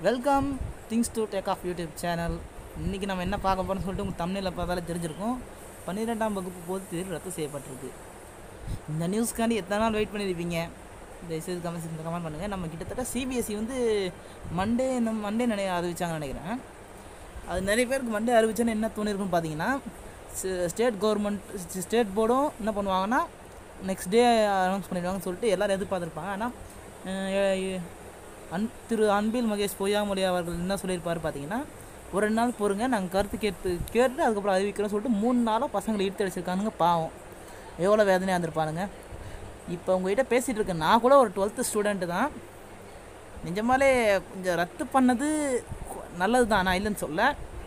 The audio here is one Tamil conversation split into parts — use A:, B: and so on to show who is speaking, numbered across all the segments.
A: welcome things to take off YouTube channel இன்றைக்கி நம்ம என்ன பார்க்க போகிறோம்னு சொல்லிட்டு உங்கள் தமிழில் பார்த்தாலே தெரிஞ்சிருக்கும் பன்னிரெண்டாம் வகுப்பு பொது தேர்வு ரத்து செய்யப்பட்டிருக்கு இந்த நியூஸ்க்காண்டி எத்தனை நாள் வெயிட் பண்ணியிருப்பீங்க தயவுசெய்து கமெண்ட்ஸ் கமெண்ட் பண்ணுங்கள் நம்ம கிட்டத்தட்ட சிபிஎஸ்சி வந்து மண்டே நம்ம மண்டே நினைய அறிவிச்சாங்கன்னு நினைக்கிறேன் அது நிறைய பேருக்கு மண்டே அறிவிச்சோன்னு என்ன தோணிருக்குன்னு பார்த்தீங்கன்னா ஸ்டேட் கவர்மெண்ட் ஸ்டேட் போர்டும் என்ன பண்ணுவாங்கன்னா நெக்ஸ்ட் டே அனௌன்ஸ் பண்ணிடுவாங்கன்னு சொல்லிட்டு எல்லோரும் எதிர்பார்த்துருப்பாங்க ஆனால் அன் திரு அன்பில் மகேஷ் பொய்யாமொழி அவர்கள் என்ன சொல்லியிருப்பார் பார்த்தீங்கன்னா ஒரு ரெண்டு நாள் பொறுங்க நாங்கள் கருத்து கேட்டு கேட்டு அதுக்கப்புறம் அறிவிக்கிறோம்னு சொல்லிட்டு மூணு நாளாக பசங்களை இழுத்து அடிச்சிருக்கானுங்க பாவம் எவ்வளோ வேதனையாக இருந்திருப்பானுங்க இப்போ உங்ககிட்ட பேசிகிட்டு இருக்கேன் நான் கூட ஒரு டுவெல்த்து ஸ்டூடெண்ட்டு தான் நிஜமாலே கொஞ்சம் ரத்து பண்ணது நல்லது தான் நான் இல்லைன்னு சொல்ல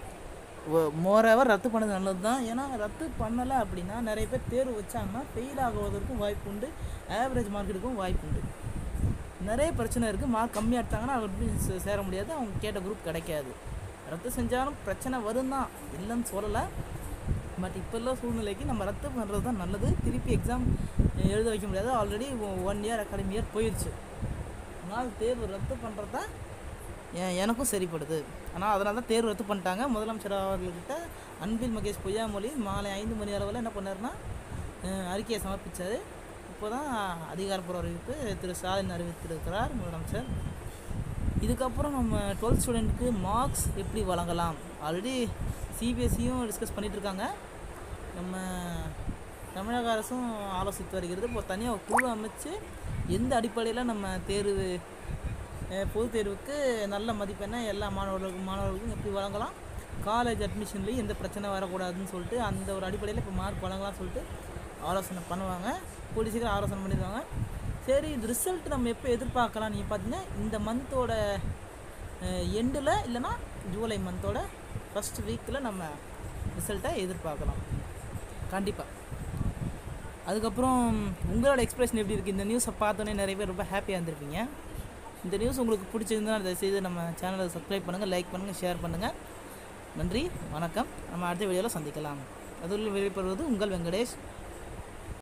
A: மோரவர் ரத்து பண்ணது நல்லது தான் ஏன்னா ரத்து பண்ணலை அப்படின்னா நிறைய பேர் தேர்வு வச்சாங்கன்னா ஃபெயில் ஆகுவதற்கும் வாய்ப்பு உண்டு ஆவரேஜ் மார்க் எடுக்கவும் வாய்ப்பு உண்டு நிறைய பிரச்சனை இருக்குது மார்க் கம்மியாக எடுத்தாங்கன்னா அவங்க சே- சேர முடியாது அவங்க கேட்ட குரூப் கிடைக்காது ரத்து செஞ்சாலும் பிரச்சனை வரும் தான் இல்லைன்னு சொல்லலை பட் இப்போ உள்ள சூழ்நிலைக்கு நம்ம ரத்து பண்ணுறது தான் நல்லது திருப்பி எக்ஸாம் எழுத வைக்க முடியாது already one year academy year போயிடுச்சு அதனால் தேர்வு ரத்து பண்ணுறது தான் எ- எனக்கும் சரிப்படுது ஆனால் அதனால தான் தேர்வு ரத்து பண்ணிட்டாங்க முதலமைச்சர் அவர்கள்கிட்ட அன்பில் மகேஷ் பொய்யாமொழி மாலை ஐந்து மணி அளவில் என்ன பண்ணாருன்னா அஹ், அறிக்கையை சமர்ப்பித்தார் இப்போ தான் அதிகாரப்பூர்வ அறிவிப்பு திரு ஸ்டாலின் அறிவித்திருக்கிறார் முதலமைச்சர் இதுக்கப்புறம் நம்ம டுவெல்த் ஸ்டூடெண்ட்டுக்கு மார்க்ஸ் எப்படி வழங்கலாம் ஆல்ரெடி சிபிஎஸ்சியும் டிஸ்கஸ் பண்ணிட்டு இருக்காங்க நம்ம தமிழக அரசும் ஆலோசித்து வருகிறது இப்போ தனியாக ஒரு குழு அமைச்சு எந்த அடிப்படையில் நம்ம தேர்வு அஹ், பொதுத் தேர்வுக்கு நல்ல மதிப்பெண்ணை எல்லா மாணவர்களுக்கும் மாணவர்களுக்கும் எப்படி வழங்கலாம் காலேஜ் அட்மிஷன்லேயும் எந்த பிரச்சனை வரக்கூடாதுன்னு சொல்லிட்டு அந்த ஒரு அடிப்படையில் இப்போ மார்க் வழங்கலாம்னு சொல்லிட்டு ஆலோசனை பண்ணுவாங்க கூடிய சீக்கிரம் ஆலோசனை பண்ணிடுவாங்க சரி இது ரிசல்ட் நம்ம எப்போ எதிர்பார்க்கலாம் நீங்கள் பார்த்தீங்கன்னா இந்த மந்தோட எண்டில் இல்லைன்னா ஜூலை மந்தோட ஃபஸ்ட் வீக்கில் நம்ம ரிசல்ட்டை எதிர்பார்க்கலாம் கண்டிப்பாக அதுக்கப்புறம் உங்களோட எக்ஸ்பிரஷன் எப்படி இருக்குது இந்த நியூஸை பார்த்தோன்னே நிறைய பேர் ரொம்ப ஹாப்பியாக இருந்திருப்பீங்க இந்த நியூஸ் உங்களுக்கு பிடிச்சிருந்தா தயவுசெய்து நம்ம சேனலை சப்ஸ்கிரைப் பண்ணுங்கள் லைக் பண்ணுங்கள் ஷேர் பண்ணுங்கள் நன்றி வணக்கம் நம்ம அடுத்த வீடியோவில் சந்திக்கலாம் அதுள்ள வெளிப்படுவது உங்கள் வெங்கடேஷ்